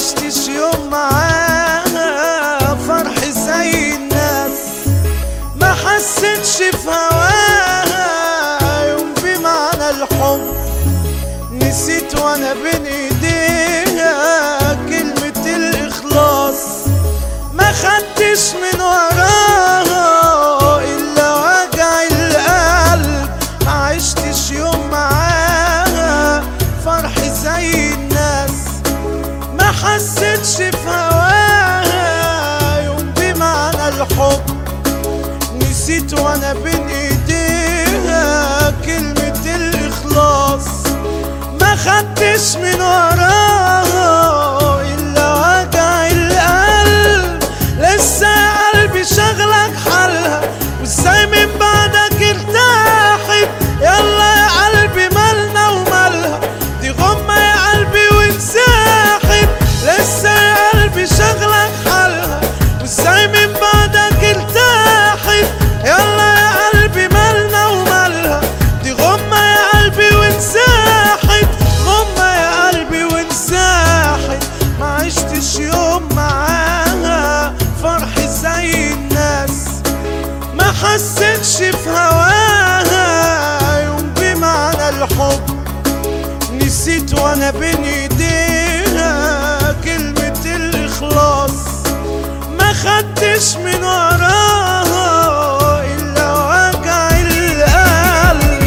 عشتش يوم معاها فرح زي الناس ما حسيتش في هواها يوم بمعنى الحب نسيت وانا بين ايديها كلمة الاخلاص ما خدتش من وراها الا وجع القلب ما عشتش يوم معاها فرح زي الناس ما حسيتش في هواها يوم بمعنى الحب نسيت وانا بين ايديها كلمة الاخلاص ما خدتش من وراها الا وجع القلب لسه يا قلبي شغلك حالها وازاي من بعدك ارتاحت يلا يا قلبي مالنا ومالها دي غمة يا قلبي وانساحت لسه يا قلبي شغلك حالها وازاي من بعدك ارتاحت يلا يا قلبي مالنا ومالها دي غمة يا قلبي وانساحت غمة يا قلبي وانساحت ما عشتش يوم معاها فرح زي الناس ما حسيتش في هواها يوم بمعنى الحب نسيت وانا بين ايديها كلمة الاخلاص ما خدتش من وراها الا وجع القلب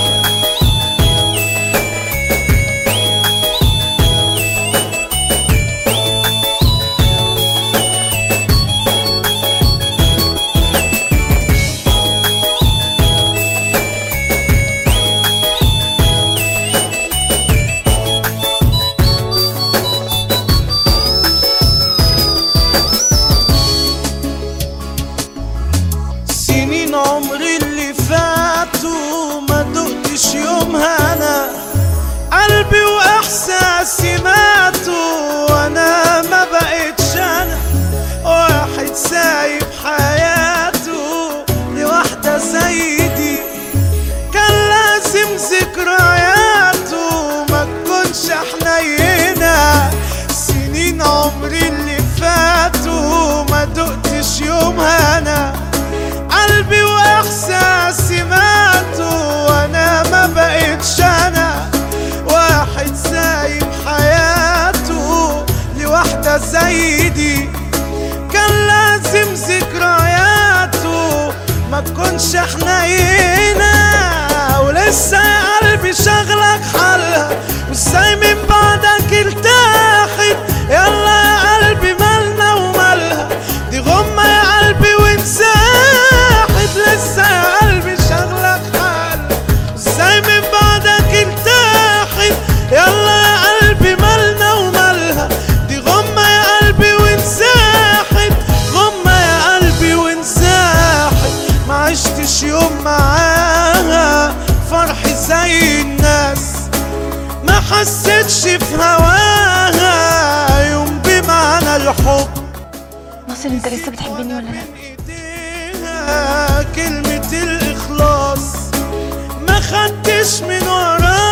سنين عمري اللي فاتوا ما دقتش يوم هنا قلبي واحساسي ماتوا وانا ما بقتش انا واحد سايب حياته لواحدة زي دي كان لازم ذكرياته ما تكونش حنينة سنين عمري اللي فاتوا ما دقتش يوم هنا قلبي واحساسي ماتوا وانا ما بقتش انا واحد سايب حياته لواحدة زي دي كان لازم ذكرياته ما تكونش حنينة ولسه يا قلبي شغلك حالها وازاي من بعدك ارتاحت يلا يا قلبي مالنا ومالها دي غمة يا قلبي وانساحت لسه يا قلبي شغلك حالها ازاي من بعدك ارتاحت يلا يا قلبي مالنا ومالها دي غمة يا قلبي وانساحت غمة يا قلبي وانساحت ما عشتش يوم معاها فرح زي الناس ما حسيتش في هواها يوم بمعنى الحب ناصر انت لسه بتحبني ولا لا ايديها كلمة الاخلاص ما خدتش من وراها